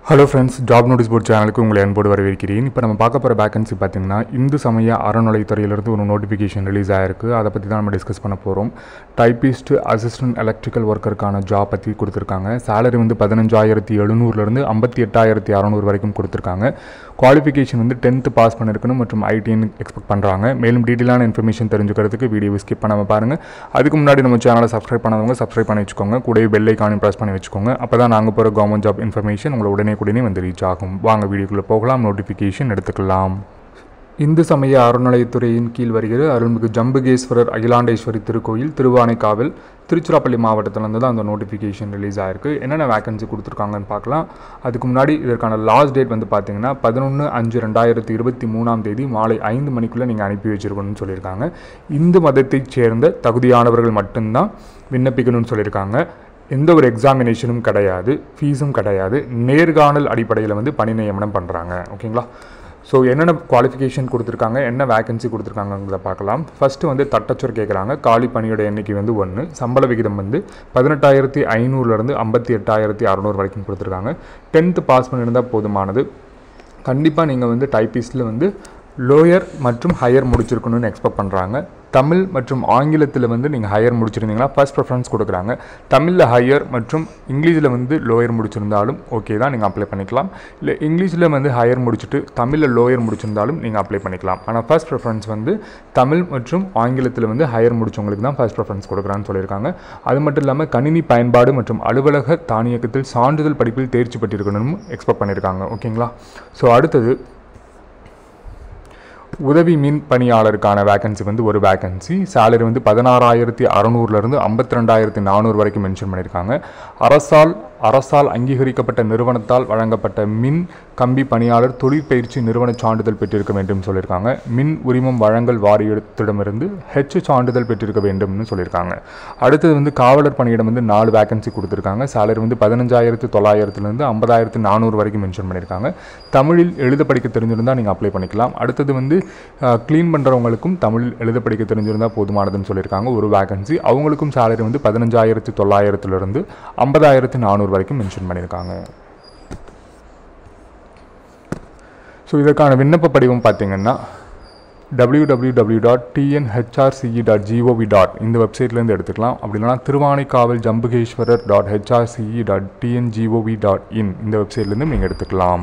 hello friends job notice board சேனலுக்கு உங்களை அன்போடு வரவேற்கிறேன் இப்போ நம்ம பார்க்க போகிற வேகன்சி பார்த்தீங்கன்னா இந்து சமய அறநிலைத்துறையிலிருந்து ஒரு நோட்டிஃபிகேஷன் ரிலீஸ் ஆயிருக்கு அதை பற்றி தான் நம்ம டிஸ்கஸ் பண்ண போகிறோம் டைப்பிஸ்ட் அசிஸ்டன்ட் எலக்ட்ரிக்கல் ஒர்க்கருக்கான ஜாப் பற்றி கொடுத்துருக்காங்க சேலரி வந்து பதினஞ்சாயிரத்தி எழுநூறுலேருந்து ஐம்பத்தி எட்டாயிரத்தி அறநூறு வரைக்கும் கொடுத்துருக்காங்க குவாலிஃபிகேஷன் வந்து டென்த்து பாஸ் பண்ணியிருக்கணும் மற்றும் ஐடின்னு எக்ஸ்பெக்ட் பண்ணுறாங்க மேலும் டீட்டெயிலான இன்ஃபர்மேஷன் தெரிஞ்சுக்கிறதுக்கு வீடியோ ஸ்கிப் பண்ணாமல் பாருங்கள் அதுக்கு முன்னாடி நம்ம சேனலை சப்ஸ்கிரைப் பண்ணாதவங்க சப்ஸ்கிரைப் பண்ணி வச்சுக்கோங்க கூடவே பெல் ஐக்கானையும் ப்ரெஸ் பண்ணி வச்சுக்கோங்க அப்போ தான் நாங்கள் போகிற கவர்மெண்ட் ஜாப் இன்ஃபர்மேஷன் உங்களை உடனே உடனே வந்து ரீச் ஆகும் வாங்க வீடியோக்குள்ளே போகலாம் நோட்டிஃபிகேஷன் எடுத்துக்கலாம் இந்து சமய அறநிலையத்துறையின் கீழ் வருகிற அருள்மிகு ஜம்புகேஸ்வரர் அகிலாண்டேஸ்வரி திருக்கோயில் திருவானைக்காவல் திருச்சிராப்பள்ளி மாவட்டத்திலேருந்து தான் அந்த நோட்டிஃபிகேஷன் ரிலீஸ் ஆயிருக்கு என்னென்ன வேகன்சி கொடுத்துருக்காங்கன்னு பார்க்கலாம் அதுக்கு முன்னாடி இதற்கான லாஸ்ட் டேட் வந்து பார்த்தீங்கன்னா பதினொன்று அஞ்சு ரெண்டாயிரத்தி இருபத்தி மூணாம் தேதி மாலை ஐந்து மணிக்குள்ளே நீங்கள் அனுப்பி வச்சிருக்கணும்னு சொல்லியிருக்காங்க இந்து மதத்தைச் சேர்ந்த தகுதியானவர்கள் மட்டும்தான் விண்ணப்பிக்கணும்னு சொல்லியிருக்காங்க எந்த ஒரு எக்ஸாமினேஷனும் கிடையாது ஃபீஸும் கிடையாது நேர்காணல் அடிப்படையில் வந்து பணி நியமனம் பண்ணுறாங்க ஓகேங்களா ஸோ என்னென்ன குவாலிஃபிகேஷன் கொடுத்துருக்காங்க என்ன வேகன்சி கொடுத்துருக்காங்கிறத பார்க்கலாம் ஃபஸ்ட்டு வந்து தட்டச்சொர் கேட்குறாங்க காலி பணியோட எண்ணிக்கை வந்து ஒன்று சம்பள விகிதம் வந்து பதினெட்டாயிரத்தி ஐநூறுலேருந்து ஐம்பத்தி எட்டாயிரத்தி அறநூறு வரைக்கும் கொடுத்துருக்காங்க டென்த்து பாஸ் பண்ணியிருந்தால் போதுமானது கண்டிப்பாக நீங்கள் வந்து டைப்பிஸ்ட்டில் வந்து லோயர் மற்றும் ஹையர் முடிச்சிருக்கணும்னு எக்ஸ்பெக்ட் பண்ணுறாங்க தமிழ் மற்றும் ஆங்கிலத்தில் வந்து நீங்கள் ஹையர் முடிச்சிருந்தீங்கன்னா ஃபர்ஸ்ட் ப்ரிஃபரன்ஸ் கொடுக்குறாங்க தமிழில் ஹையர் மற்றும் இங்கிலீஷில் வந்து லோயர் முடிச்சிருந்தாலும் ஓகே தான் நீங்கள் அப்ளை பண்ணிக்கலாம் இல்லை இங்கிலீஷில் வந்து ஹையர் முடிச்சுட்டு தமிழில் லோயர் முடிச்சிருந்தாலும் நீங்கள் அப்ளை பண்ணிக்கலாம் ஆனால் ஃபர்ஸ்ட் ப்ரிஃபரன்ஸ் வந்து தமிழ் மற்றும் ஆங்கிலத்தில் வந்து ஹையர் முடிச்சவங்களுக்கு தான் ஃபர்ஸ்ட் ப்ரிஃபரன்ஸ் கொடுக்குறான்னு சொல்லியிருக்காங்க அது மட்டும் இல்லாமல் கணினி பயன்பாடு மற்றும் அலுவலக தானியக்கத்தில் சான்றிதழ் படிப்பில் தேர்ச்சி பெற்றிருக்கணும்னு எக்ஸ்பெக்ட் பண்ணியிருக்காங்க ஓகேங்களா ஸோ அடுத்தது உதவி மின் பணியாளருக்கான வேகன்சி வந்து ஒரு வேகன்சி சேலரி வந்து பதினாறாயிரத்தி அறநூறுலேருந்து ஐம்பத்தி ரெண்டாயிரத்தி நானூறு வரைக்கும் மென்ஷன் பண்ணியிருக்காங்க அரசால் அரசால் அங்கீகரிக்கப்பட்ட நிறுவனத்தால் வழங்கப்பட்ட மின் கம்பி பணியாளர் தொழிற்பயிற்சி நிறுவன சான்றிதழ் பெற்றிருக்க வேண்டும் சொல்லியிருக்காங்க மின் உரிமம் வழங்கல் வாரியத்திடமிருந்து ஹெச் சான்றிதழ் பெற்றிருக்க வேண்டும்னு சொல்லியிருக்காங்க அடுத்தது வந்து காவலர் பணியிடம் வந்து நாலு வேகன்சி கொடுத்துருக்காங்க சேலரி வந்து பதினஞ்சாயிரத்து தொள்ளாயிரத்துலேருந்து ஐம்பதாயிரத்து நானூறு வரைக்கும் மென்ஷன் பண்ணியிருக்காங்க தமிழில் எழுத படிக்க தெரிஞ்சிருந்தால் நீங்கள் அப்ளை பண்ணிக்கலாம் அடுத்தது வந்து க்ளீன் பண்ணுறவங்களுக்கும் தமிழில் எழுத படிக்க தெரிஞ்சிருந்தால் போதுமானதுன்னு சொல்லியிருக்காங்க ஒரு வேகன்சி அவங்களுக்கும் சேலரி வந்து பதினஞ்சாயிரத்து தொள்ளாயிரத்துலேருந்து ஐம்பதாயிரத்து நானூறு வரைக்கும் மென்ஷன் பண்ணியிருக்காங்க ஸோ இதற்கான விண்ணப்ப படிவம் பார்த்தீங்கன்னா W W W dot TNHRCE dot gov dot இந்த வெப்சைட்லேருந்து எடுத்துக்கலாம் அப்படி இல்லைனா Thiruvanaikaval Jambukeswarar dot HRCE dot TNGOV dot in இந்த வெப்சைட்லேருந்து நீங்கள் எடுத்துக்கலாம்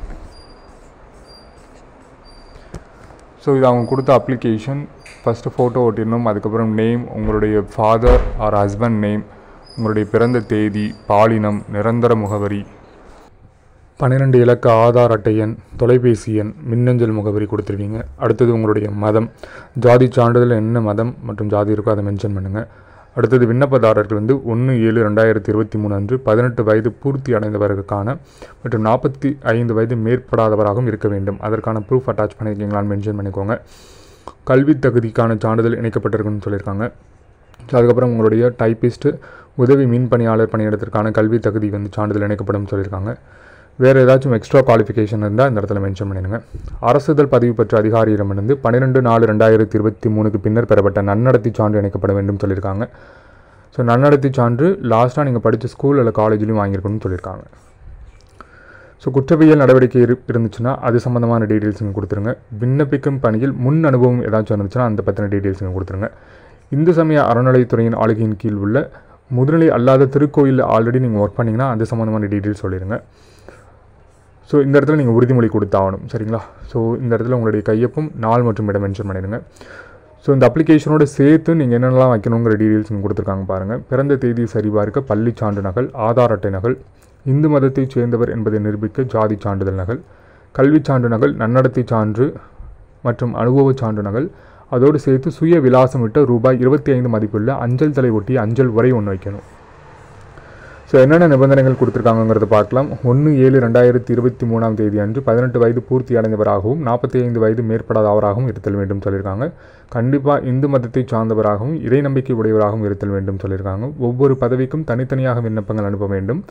ஸோ இது அவங்க கொடுத்த அப்ளிகேஷன் ஃபஸ்ட்டு ஃபோட்டோ ஒட்டிடணும் அதுக்கப்புறம் நேம் உங்களுடைய ஃபாதர் ஆர் ஹஸ்பண்ட் நேம் உங்களுடைய பிறந்த தேதி பாலினம் நிரந்தர முகவரி பன்னிரெண்டு இலக்க ஆதார் அட்டை எண் தொலைபேசி எண் மின்னஞ்சல் முகவரி கொடுத்துருவீங்க அடுத்தது உங்களுடைய மதம் ஜாதி சான்றிதழ் என்ன மதம் மற்றும் ஜாதி இருக்கோ அதை மென்ஷன் பண்ணுங்கள் அடுத்தது விண்ணப்பதாரர்கள் வந்து ஒன்று ஏழு ரெண்டாயிரத்தி இருபத்தி மூணு அன்று பதினெட்டு வயது பூர்த்தி அடைந்தவர்களுக்கான மற்றும் நாற்பத்தி ஐந்து வயது மேற்படாதவராகவும் இருக்க வேண்டும் அதற்கான ப்ரூஃப் அட்டாச் பண்ணியிருக்கீங்களான்னு மென்ஷன் பண்ணிக்கோங்க கல்வி தகுதிக்கான சான்றிதழ் இணைக்கப்பட்டிருக்குன்னு சொல்லியிருக்காங்க ஸோ அதுக்கப்புறம் உங்களுடைய டைப்பிஸ்ட்டு உதவி மின் பணியாளர் பணியிடத்திற்கான கல்வி தகுதி வந்து சான்றிதழ் இணைக்கப்படும் சொல்லியிருக்காங்க வேறு ஏதாச்சும் எக்ஸ்ட்ரா குவாலிஃபிகேஷன் இருந்தால் இந்த இடத்துல மென்ஷன் பண்ணிடுங்க அரசுதல் பதிவு பெற்ற அதிகாரியிடமிருந்து பன்னிரெண்டு நாலு ரெண்டாயிரத்தி இருபத்தி மூணுக்கு பின்னர் பெறப்பட்ட நன்னடத்தி சான்று இணைக்கப்பட வேண்டும் சொல்லியிருக்காங்க ஸோ நன்னடத்தி சான்று லாஸ்ட்டாக நீங்கள் படித்த ஸ்கூல் இல்லை காலேஜ்லையும் வாங்கியிருக்கணும்னு சொல்லியிருக்காங்க ஸோ குற்றவியல் நடவடிக்கை இரு இருந்துச்சுன்னா அது சம்மந்தமான டீட்டெயில்ஸ் நீங்கள் கொடுத்துருங்க விண்ணப்பிக்கும் பணியில் முன் அனுபவம் ஏதாச்சும் இருந்துச்சுன்னா அந்த பற்றின டீட்டெயில்ஸ் நீங்கள் கொடுத்துருங்க இந்து சமய அறநிலைத்துறையின் ஆளுகையின் கீழ் உள்ள முதுநிலை அல்லாத திருக்கோயில் ஆல்ரெடி நீங்கள் ஒர்க் பண்ணிங்கன்னா அது சம்மந்தமான டீட்டெயில்ஸ் சொல்லிடுங்க ஸோ இந்த இடத்துல நீங்கள் உறுதிமொழி கொடுத்தாகணும் சரிங்களா ஸோ இந்த இடத்துல உங்களுடைய கையொப்பம் நாள் மற்றும் இடம் மென்ஷன் பண்ணிடுங்க ஸோ இந்த அப்ளிகேஷனோட சேர்த்து நீங்கள் என்னென்னலாம் வைக்கணுங்கிற டீட்டெயில்ஸ் நீங்கள் கொடுத்துருக்காங்க பாருங்கள் பிறந்த தேதி சரிபார்க்க பள்ளி சான்று நகல் ஆதார் அட்டை நகல் இந்து மதத்தைச் சேர்ந்தவர் என்பதை நிரூபிக்க ஜாதி சான்றிதழ் நகல் கல்வி சான்று நகல் நன்னடத்தை சான்று மற்றும் அனுபவ சான்று நகல் அதோடு சேர்த்து சுய விலாசம் விட்ட ரூபாய் இருபத்தி ஐந்து மதிப்புள்ள அஞ்சல் தலை ஒட்டி அஞ்சல் உரை ஒன்று வைக்கணும் ஸோ என்னென்ன நிபந்தனைகள் கொடுத்துருக்காங்கிறத பார்க்கலாம் ஒன்று ஏழு ரெண்டாயிரத்தி இருபத்தி மூணாம் தேதி அன்று பதினெட்டு வயது பூர்த்தி அடைந்தவராகவும் நாற்பத்தி ஐந்து வயது மேற்படாதவராகவும் இருத்தல் வேண்டும் சொல்லியிருக்காங்க கண்டிப்பாக இந்து மதத்தை சார்ந்தவராகவும் இறை நம்பிக்கை உடையவராகவும் இருத்தல் வேண்டும் சொல்லியிருக்காங்க ஒவ்வொரு பதவிக்கும் தனித்தனியாக விண்ணப்பங்கள் அனுப்ப வேண்டும்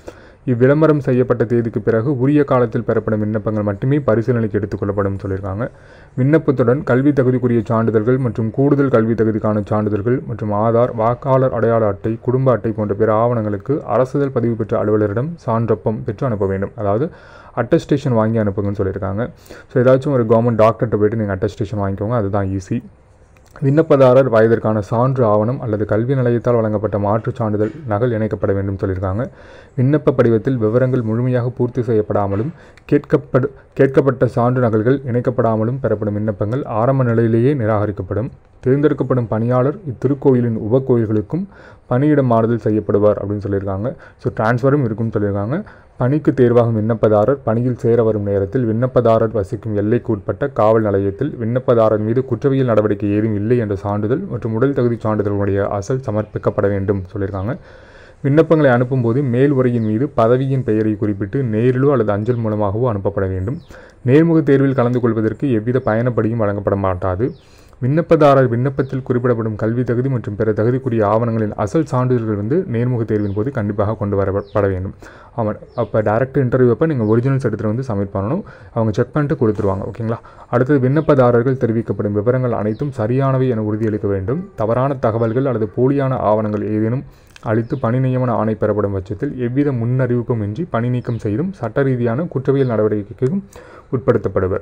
இவ்விளம்பரம் செய்யப்பட்ட தேதிக்கு பிறகு உரிய காலத்தில் பெறப்படும் விண்ணப்பங்கள் மட்டுமே பரிசீலனைக்கு எடுத்துக்கொள்ளப்படும் சொல்லியிருக்காங்க விண்ணப்பத்துடன் கல்வி தகுதிக்குரிய சான்றிதழ்கள் மற்றும் கூடுதல் கல்வி தகுதிக்கான சான்றிதழ்கள் மற்றும் ஆதார் வாக்காளர் அடையாள அட்டை குடும்ப அட்டை போன்ற பிற ஆவணங்களுக்கு அரசுதல் பதிவு பெற்ற அலுவலரிடம் சான்றொப்பம் பெற்று அனுப்ப வேண்டும் அதாவது அட்டஸ்டேஷன் வாங்கி அனுப்புங்கன்னு சொல்லியிருக்காங்க ஸோ ஏதாச்சும் ஒரு கவர்மெண்ட் டாக்டர்கிட்ட போயிட்டு நீங்கள் அட்டஸ்டேஷன் வாங்கிக்கோங்க அதுதான் ஈஸி விண்ணப்பதாரர் வயதிற்கான சான்று ஆவணம் அல்லது கல்வி நிலையத்தால் வழங்கப்பட்ட மாற்றுச் சான்றிதழ் நகல் இணைக்கப்பட வேண்டும் சொல்லியிருக்காங்க விண்ணப்ப படிவத்தில் விவரங்கள் முழுமையாக பூர்த்தி செய்யப்படாமலும் கேட்கப்படு கேட்கப்பட்ட சான்று நகல்கள் இணைக்கப்படாமலும் பெறப்படும் விண்ணப்பங்கள் ஆரம்ப நிலையிலேயே நிராகரிக்கப்படும் தேர்ந்தெடுக்கப்படும் பணியாளர் இத்திருக்கோயிலின் உபகோயில்களுக்கும் பணியிட மாறுதல் செய்யப்படுவார் அப்படின்னு சொல்லியிருக்காங்க ஸோ டிரான்ஸ்ஃபரும் இருக்குன்னு சொல்லியிருக்காங்க பணிக்கு தேர்வாகும் விண்ணப்பதாரர் பணியில் சேர வரும் நேரத்தில் விண்ணப்பதாரர் வசிக்கும் எல்லைக்கு உட்பட்ட காவல் நிலையத்தில் விண்ணப்பதாரர் மீது குற்றவியல் நடவடிக்கை ஏதும் இல்லை என்ற சான்றிதழ் மற்றும் உடல் தகுதி சான்றிதழுடைய அசல் சமர்ப்பிக்கப்பட வேண்டும் சொல்லியிருக்காங்க விண்ணப்பங்களை அனுப்பும்போது மேல் உரையின் மீது பதவியின் பெயரை குறிப்பிட்டு நேரிலோ அல்லது அஞ்சல் மூலமாகவோ அனுப்பப்பட வேண்டும் நேர்முக தேர்வில் கலந்து கொள்வதற்கு எவ்வித பயணப்படியும் வழங்கப்பட மாட்டாது விண்ணப்பதாரர் விண்ணப்பத்தில் குறிப்பிடப்படும் கல்வி தகுதி மற்றும் பிற தகுதிக்குரிய ஆவணங்களின் அசல் சான்றிதழ்கள் வந்து நேர்முக தேர்வின் போது கண்டிப்பாக கொண்டு வரப்பட வேண்டும் ஆமாம் அப்போ டேரக்ட் இன்டர்வியூ அப்போ நீங்கள் ஒரிஜினல்ஸ் எடுத்துகிட்டு வந்து சப்மிட் பண்ணணும் அவங்க செக் பண்ணிட்டு கொடுத்துருவாங்க ஓகேங்களா அடுத்தது விண்ணப்பதாரர்கள் தெரிவிக்கப்படும் விவரங்கள் அனைத்தும் சரியானவை என உறுதியளிக்க வேண்டும் தவறான தகவல்கள் அல்லது போலியான ஆவணங்கள் ஏதேனும் அளித்து பணி நியமன ஆணை பெறப்படும் பட்சத்தில் எவ்வித முன்னறிவிப்பும் இன்றி பணி நீக்கம் செய்தும் சட்ட ரீதியான குற்றவியல் நடவடிக்கைக்கும் உட்படுத்தப்படுவர்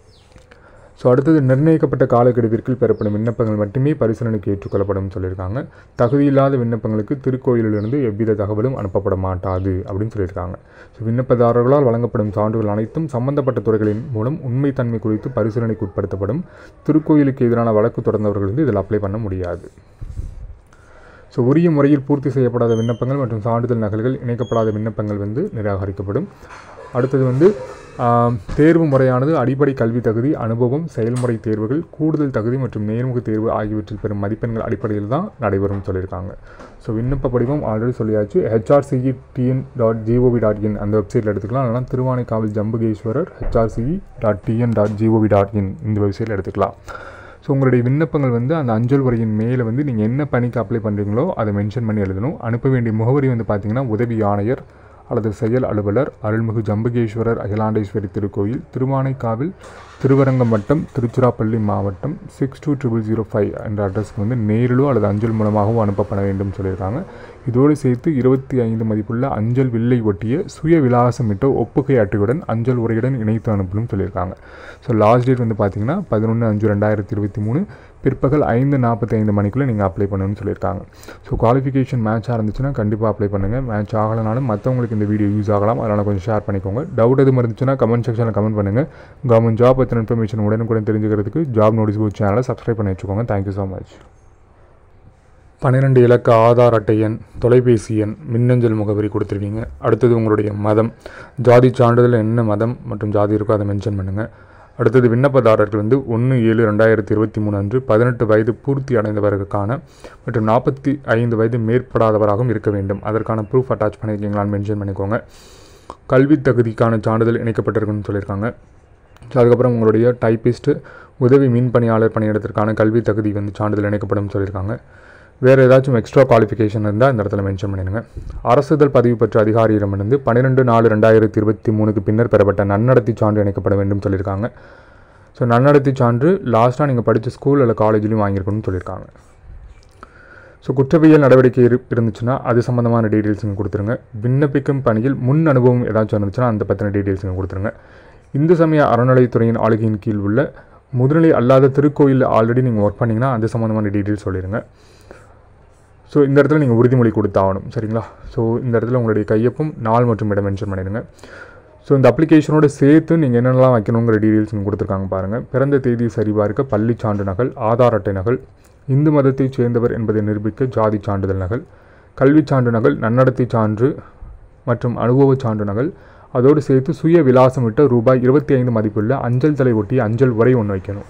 ஸோ அடுத்தது நிர்ணயிக்கப்பட்ட காலக்கெடுவிற்குள் பெறப்படும் விண்ணப்பங்கள் மட்டுமே பரிசீலனைக்கு ஏற்றுக்கொள்ளப்படும் சொல்லியிருக்காங்க தகுதியில்லாத விண்ணப்பங்களுக்கு திருக்கோயிலிலிருந்து எவ்வித தகவலும் அனுப்பப்பட மாட்டாது அப்படின்னு சொல்லியிருக்காங்க ஸோ விண்ணப்பதாரர்களால் வழங்கப்படும் சான்றுகள் அனைத்தும் சம்பந்தப்பட்ட துறைகளின் மூலம் உண்மைத்தன்மை குறித்து பரிசீலனைக்கு உட்படுத்தப்படும் திருக்கோயிலுக்கு எதிரான வழக்கு தொடர்ந்தவர்கள் வந்து இதில் அப்ளை பண்ண முடியாது ஸோ உரிய முறையில் பூர்த்தி செய்யப்படாத விண்ணப்பங்கள் மற்றும் சான்றிதழ் நகல்கள் இணைக்கப்படாத விண்ணப்பங்கள் வந்து நிராகரிக்கப்படும் அடுத்தது வந்து ஆம், தேர்வு முறையானது அடிப்படை கல்வி தகுதி அனுபவம் செயல்முறை தேர்வுகள் கூடுதல் தகுதி மற்றும் நேர்முக தேர்வு ஆகியவற்றில் பெறும் மதிப்பெண்கள் அடிப்படையில் தான் நடைபெறும் சொல்லியிருக்காங்க ஸோ விண்ணப்ப படிவம் ஆல்ரெடி சொல்லியாச்சு HRCE TN dot gov dot in அந்த வெப்சைட்டில் எடுத்துக்கலாம் இல்லைனா Thiruvanaikaval Jambukeswarar HRCE dot TN dot gov dot in இந்த வெப்சைட்டில் எடுத்துக்கலாம் ஸோ உங்களுடைய விண்ணப்பங்கள் வந்து அந்த அஞ்சல் உரையின் மேலே வந்து நீங்கள் என்ன பணிக்கு அப்ளை பண்ணுறீங்களோ அதை மென்ஷன் பண்ணி எழுதணும் அனுப்ப வேண்டிய முகவரி வந்து பார்த்தீங்கன்னா உதவி ஆணையர் அல்லது செயல் அலுவலர் அருள்மிகு ஜம்புகேஸ்வரர் அகிலாண்டேஸ்வரி திருக்கோயில் திருவானைக்காவில் திருவரங்கம் வட்டம் திருச்சிராப்பள்ளி மாவட்டம் six two triple zero five என்ற அட்ரஸ்க்கு வந்து நேரிலோ அல்லது அஞ்சல் மூலமாகவும் அனுப்பப்பட வேண்டும் சொல்லியிருக்காங்க இதோடு சேர்த்து இருபத்தி ஐந்து மதிப்புள்ள அஞ்சல் வில்லை ஒட்டிய சுய விலாசமிட்ட ஒப்புகை அட்டையுடன் அஞ்சல் உரையுடன் இணைத்து அனுப்பணும் சொல்லியிருக்காங்க ஸோ லாஸ்ட் டேட் வந்து பார்த்தீங்கன்னா பதினொன்று அஞ்சு ரெண்டாயிரத்தி இருபத்தி மூணு பிற்பகல் ஐந்து நாற்பத்தி ஐந்து மணிக்குள்ளே நீங்கள் அப்ளை பண்ணணும்னு சொல்லியிருக்காங்க ஸோ குவாலிஃபிகேஷன் மேட்சாக இருந்துச்சுன்னா கண்டிப்பாக அப்ளை பண்ணுங்கள் மேட்ச் ஆகலைனாலும் மற்றவங்களுக்கு இந்த வீடியோ யூஸ் ஆகலாம் அதனால் கொஞ்சம் ஷேர் பண்ணிக்கோங்க டவுட் எதுவும் இருந்துச்சுன்னா கமெண்ட் செக்ஷனில் கமெண்ட் பண்ணுங்கள் கவர்மெண்ட் ஜாப் பற்றின இன்ஃபர்மேஷன் உடனுக்குடன் தெரிஞ்சுக்கிறதுக்கு ஜாப் நோட்டீஸ் போர்ட் சேனலை சப்ஸ்கிரைப் பண்ணி வச்சுக்கோங்க தேங்க்யூ ஸோ மச் பன்னிரெண்டு இலக்க ஆதார் அட்டை எண் தொலைபேசி எண் மின்னஞ்சல் முகவரி கொடுத்துருவீங்க அடுத்தது உங்களுடைய மதம் ஜாதி சான்றிதழ் என்ன மதம் மற்றும் ஜாதி இருக்கோ அதை மென்ஷன் பண்ணுங்கள் அடுத்தது விண்ணப்பதாரர்கள் வந்து ஒன்று ஏழு ரெண்டாயிரத்தி இருபத்தி மூணு அன்று பதினெட்டு வயது பூர்த்தி அடைந்தவர்களுக்கான மற்றும் நாற்பத்தி ஐந்து வயது மேற்படாதவராகவும் இருக்க வேண்டும் அதற்கான ப்ரூஃப் அட்டாச் பண்ணியிருக்கீங்களான்னு மென்ஷன் பண்ணிக்கோங்க கல்வி தகுதிக்கான சான்றிதழ் இணைக்கப்பட்டிருக்குன்னு சொல்லியிருக்காங்க ஸோ அதுக்கப்புறம் உங்களுடைய டைப்பிஸ்ட்டு உதவி மின் பணியாளர் பணியிடத்திற்கான கல்வி தகுதி வந்து சான்றிதழ் இணைக்கப்படும் சொல்லியிருக்காங்க வேறு ஏதாச்சும் எக்ஸ்ட்ரா குவாலிஃபிகேஷன் இருந்தால் இந்த இடத்துல மென்ஷன் பண்ணிடுங்க அரசுதல் பதிவு பெற்ற அதிகாரியிடமிருந்து பன்னிரெண்டு நாலு ரெண்டாயிரத்தி இருபத்தி மூணுக்கு பின்னர் பெறப்பட்ட நன்னடத்தை சான்று இணைக்கப்பட வேண்டும் சொல்லியிருக்காங்க ஸோ நன்னடத்தை சான்று லாஸ்ட்டாக நீங்கள் படித்த ஸ்கூல் அல்ல காலேஜ்லையும் வாங்கியிருக்கணும்னு சொல்லியிருக்காங்க ஸோ குற்றவியல் நடவடிக்கை இரு இருந்துச்சுன்னா அது சம்மந்தமான டீட்டெயில்ஸ் இங்கே கொடுத்துருங்க விண்ணப்பிக்கும் பணியில் முன் அனுபவம் ஏதாச்சும் இருந்துச்சுன்னா அந்த பற்றின டீட்டெயில்ஸ் இங்கே கொடுத்துருங்க இந்து சமய அறநிலைத்துறையின் ஆளுகையின் கீழ் உள்ள முதுநிலை அல்லாத திருக்கோயில் ஆல்ரெடி நீங்கள் ஒர்க் பண்ணிங்கன்னா அது சம்மந்தமான டீட்டெயில்ஸ் சொல்லிடுங்க ஸோ இந்த இடத்துல நீங்கள் உறுதிமொழி கொடுத்தாகணும் சரிங்களா ஸோ இந்த இடத்துல உங்களுடைய கையொப்பம் நாள் மற்றும் இடம் மென்ஷன் பண்ணிடுங்க ஸோ இந்த அப்ளிகேஷனோட சேர்த்து நீங்கள் என்னென்னலாம் வைக்கணுங்கிற டீட்டெயில்ஸ் இங்கே கொடுத்துருக்காங்க பாருங்கள் பிறந்த தேதி சரிபார்க்க பள்ளி சான்று நகல் ஆதார் அட்டை நகல் இந்து மதத்தைச் சேர்ந்தவர் என்பதை நிரூபிக்க ஜாதி சான்றிதழ் நகல் கல்விச் சான்று நகல் நன்னடத்தை சான்று மற்றும் அனுபவச் சான்று நகல் அதோடு சேர்த்து சுய விலாசமிட்ட ரூபாய் இருபத்தி ஐந்து மதிப்புள்ள அஞ்சல் தலை ஒட்டி அஞ்சல் உரை ஒன்று வைக்கணும்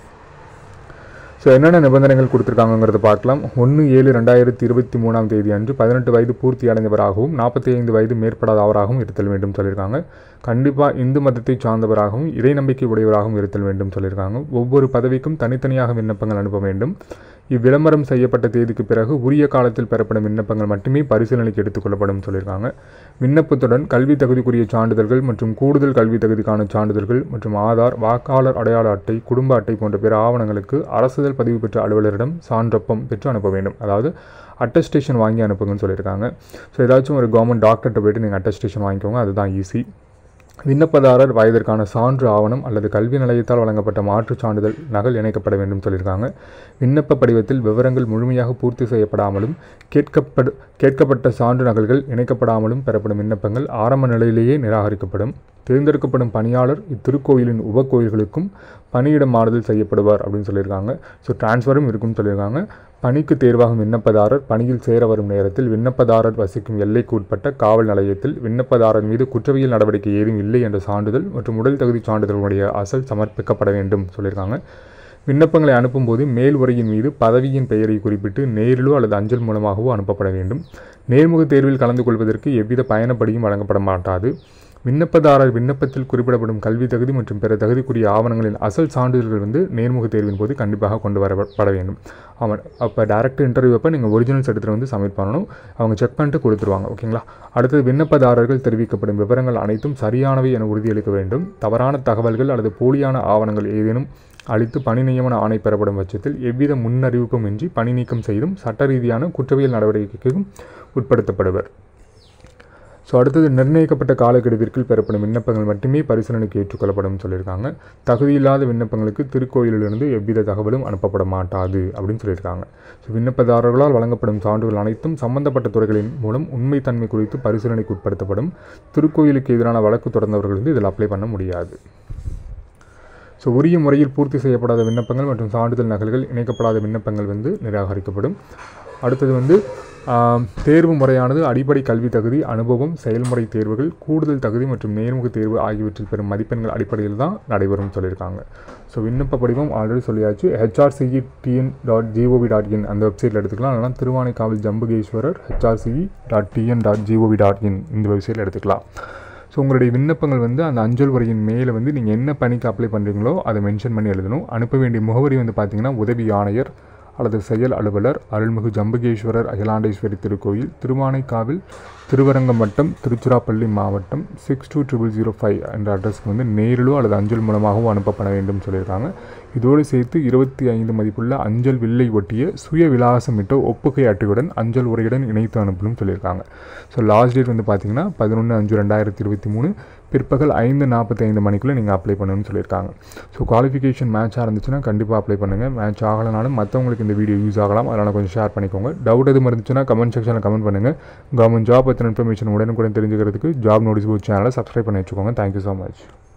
ஸோ என்னென்ன நிபந்தனைகள் கொடுத்துருக்காங்கங்கிறத பார்க்கலாம் ஒன்று ஏழு ரெண்டாயிரத்தி இருபத்தி மூணாம் தேதி அன்று பதினெட்டு வயது பூர்த்தி அடைந்தவராகவும் நாற்பத்தி ஐந்து வயது மேற்படாதவராகவும் இருத்தல் வேண்டும் சொல்லியிருக்காங்க கண்டிப்பாக இந்து மதத்தை சார்ந்தவராகவும் இறை நம்பிக்கை உடையவராகவும் இருத்தல் வேண்டும் சொல்லியிருக்காங்க ஒவ்வொரு பதவிக்கும் தனித்தனியாக விண்ணப்பங்கள் அனுப்ப வேண்டும் இவ்விளம்பரம் செய்யப்பட்ட தேதிக்கு பிறகு உரிய காலத்தில் பெறப்படும் விண்ணப்பங்கள் மட்டுமே பரிசீலனைக்கு எடுத்துக்கொள்ளப்படும் சொல்லியிருக்காங்க விண்ணப்பத்துடன் கல்வி தகுதிக்குரிய சான்றிதழ்கள் மற்றும் கூடுதல் கல்வி தகுதிக்கான சான்றிதழ்கள் மற்றும் ஆதார் வாக்காளர் அடையாள அட்டை குடும்ப அட்டை போன்ற பிற ஆவணங்களுக்கு அரசுதல் பதிவு பெற்ற அலுவலரிடம் சான்றொப்பம் பெற்று அனுப்ப வேண்டும் அதாவது அட்டஸ்டேஷன் வாங்கி அனுப்புங்கன்னு சொல்லியிருக்காங்க ஸோ ஏதாச்சும் ஒரு கவர்மெண்ட் டாக்டர்கிட்ட போயிட்டு நீங்கள் அட்டஸ்டேஷன் வாங்கிக்கோங்க அதுதான் ஈஸி விண்ணப்பதாரர் வயதிற்கான சான்று ஆவணம் அல்லது கல்வி நிலையத்தால் வழங்கப்பட்ட மாற்றுச் சான்றிதழ் நகல் இணைக்கப்பட வேண்டும் சொல்லியிருக்காங்க விண்ணப்ப படிவத்தில் விவரங்கள் முழுமையாக பூர்த்தி செய்யப்படாமலும் கேட்கப்படு கேட்கப்பட்ட சான்று நகல்கள் இணைக்கப்படாமலும் பெறப்படும் விண்ணப்பங்கள் ஆரம்ப நிலையிலேயே நிராகரிக்கப்படும் தேர்ந்தெடுக்கப்படும் பணியாளர் இத்திருக்கோயிலின் உபக்கோயில்களுக்கும் பணியிட மாறுதல் செய்யப்படுவார் அப்படின்னு சொல்லியிருக்காங்க ஸோ டிரான்ஸ்ஃபரும் இருக்கும்னு சொல்லியிருக்காங்க பணிக்கு தேர்வாகும் விண்ணப்பதாரர் பணியில் சேர வரும் நேரத்தில் விண்ணப்பதாரர் வசிக்கும் எல்லைக்கு உட்பட்ட காவல் நிலையத்தில் விண்ணப்பதாரர் மீது குற்றவியல் நடவடிக்கை ஏதும் இல்லை என்ற சான்றிதழ் மற்றும் உடல் தகுதி சான்றிதழ்களுடைய அசல் சமர்ப்பிக்கப்பட வேண்டும் சொல்லியிருக்காங்க விண்ணப்பங்களை அனுப்பும்போது மேல் உரையின் மீது பதவியின் பெயரை குறிப்பிட்டு நேரிலோ அல்லது அஞ்சல் மூலமாகவோ அனுப்பப்பட வேண்டும் நேர்முக தேர்வில் கலந்து கொள்வதற்கு எவ்வித பயணப்படியும் வழங்கப்பட மாட்டாது விண்ணப்பதாரர் விண்ணப்பத்தில் குறிப்பிடப்படும் கல்வி தகுதி மற்றும் பிற தகுதிக்குரிய ஆவணங்களின் அசல் சான்றிதழ்கள் வந்து நேர்முக தேர்வின் போது கண்டிப்பாக கொண்டு வரப்பட வேண்டும் அவன் அப்போ டேரக்ட் இன்டர்வியூ அப்போ நீங்கள் ஒரிஜினல்ஸ் எடுத்துகிட்டு வந்து சப்மிட் பண்ணணும் அவங்க செக் பண்ணிட்டு கொடுத்துருவாங்க ஓகேங்களா அடுத்தது விண்ணப்பதாரர்கள் தெரிவிக்கப்படும் விவரங்கள் அனைத்தும் சரியானவை என உறுதியளிக்க வேண்டும் தவறான தகவல்கள் அல்லது போலியான ஆவணங்கள் ஏதேனும் அளித்து பணி நியமன ஆணை பெறப்படும் பட்சத்தில் எவ்வித முன்னறிவிப்பும் இன்றி பணி நீக்கம் செய்தும் சட்ட ரீதியான குற்றவியல் நடவடிக்கைக்கும் உட்படுத்தப்படுவர் ஸோ அடுத்தது நிர்ணயிக்கப்பட்ட காலக்கெடுவிற்குள் பெறப்படும் விண்ணப்பங்கள் மட்டுமே பரிசீலனைக்கு ஏற்றுக்கொள்ளப்படும் சொல்லியிருக்காங்க தகுதியில்லாத விண்ணப்பங்களுக்கு திருக்கோயிலிலிருந்து எவ்வித தகவலும் அனுப்பப்பட மாட்டாது அப்படின்னு சொல்லியிருக்காங்க ஸோ விண்ணப்பதாரர்களால் வழங்கப்படும் சான்றுகள் அனைத்தும் சம்பந்தப்பட்ட துறைகளின் மூலம் உண்மைத்தன்மை குறித்து பரிசீலனைக்கு உட்படுத்தப்படும் திருக்கோயிலுக்கு எதிரான வழக்கு தொடர்ந்தவர்கள் வந்து இதில் அப்ளை பண்ண முடியாது ஸோ உரிய முறையில் பூர்த்தி செய்யப்படாத விண்ணப்பங்கள் மற்றும் சான்றிதழ் நகல்கள் இணைக்கப்படாத விண்ணப்பங்கள் வந்து நிராகரிக்கப்படும் அடுத்தது வந்து ஆம், தேர்வு முறையானது அடிப்படை கல்வி தகுதி அனுபவம் செயல்முறை தேர்வுகள் கூடுதல் தகுதி மற்றும் நேர்முக தேர்வு ஆகியவற்றில் பெறும் மதிப்பெண்கள் அடிப்படையில் தான் நடைபெறும் சொல்லியிருக்காங்க ஸோ விண்ணப்ப படிவம் ஆல்ரெடி சொல்லியாச்சு HRCE TN dot gov dot in அந்த வெப்சைட்டில் எடுத்துக்கலாம் இல்லைனா Thiruvanaikaval Jambukeswarar HRCE dot TN dot gov dot in இந்த வெப்சைட்டில் எடுத்துக்கலாம் ஸோ உங்களுடைய விண்ணப்பங்கள் வந்து அந்த அஞ்சல் உரையின் மேலே வந்து நீங்கள் என்ன பணிக்கு அப்ளை பண்ணுறீங்களோ அதை மென்ஷன் பண்ணி எழுதணும் அனுப்ப வேண்டிய முகவரி வந்து பார்த்தீங்கன்னா உதவி ஆணையர் அல்லது செயல் அலுவலர் அருள்மிகு ஜம்புகேஸ்வரர் அகிலாண்டேஸ்வரி திருக்கோயில் திருவானைக்காவில் திருவரங்கம் வட்டம் திருச்சிராப்பள்ளி மாவட்டம் six two triple zero five என்ற அட்ரஸ்க்கு வந்து நேரிலோ அல்லது அஞ்சல் மூலமாகவோ அனுப்பப்பட வேண்டும் சொல்லியிருக்காங்க இதோடு சேர்த்து இருபத்தி ஐந்து மதிப்புள்ள அஞ்சல் வில்லை ஒட்டிய சுய விலாசமிட்ட ஒப்புகை அட்டையுடன் அஞ்சல் உரையுடன் இணைத்து அனுப்பணும் சொல்லியிருக்காங்க ஸோ லாஸ்ட் டேட் வந்து பார்த்தீங்கன்னா பதினொன்று அஞ்சு ரெண்டாயிரத்தி இருபத்தி மூணு பிற்பகல் ஐந்து நாற்பத்தி ஐந்து மணிக்குள்ளே நீங்கள் அப்ளை பண்ணணும்னு சொல்லியிருக்காங்க ஸோ குவாலிஃபிகேஷன் மேட்சாக இருந்துச்சுன்னா கண்டிப்பாக அப்ளை பண்ணுங்கள் மேட்ச் ஆகலைனாலும் மற்றவங்களுக்கு இந்த வீடியோ யூஸ் ஆகலாம் அதனால் கொஞ்சம் ஷேர் பண்ணிக்கோங்க டவுட் எதுவும் இருந்துச்சுன்னா கமெண்ட் செக்ஷனில் கமெண்ட் பண்ணுங்கள் கவர்மெண்ட் ஜாப் பற்றின இன்ஃபர்மேஷன் உடனுக்குடன் தெரிஞ்சுக்கிறதுக்கு ஜாப் நோட்டிஸ் சேனலை சப்ஸ்கிரைப் பண்ணி வச்சுக்கோங்க தேங்க்யூ ஸோ மச்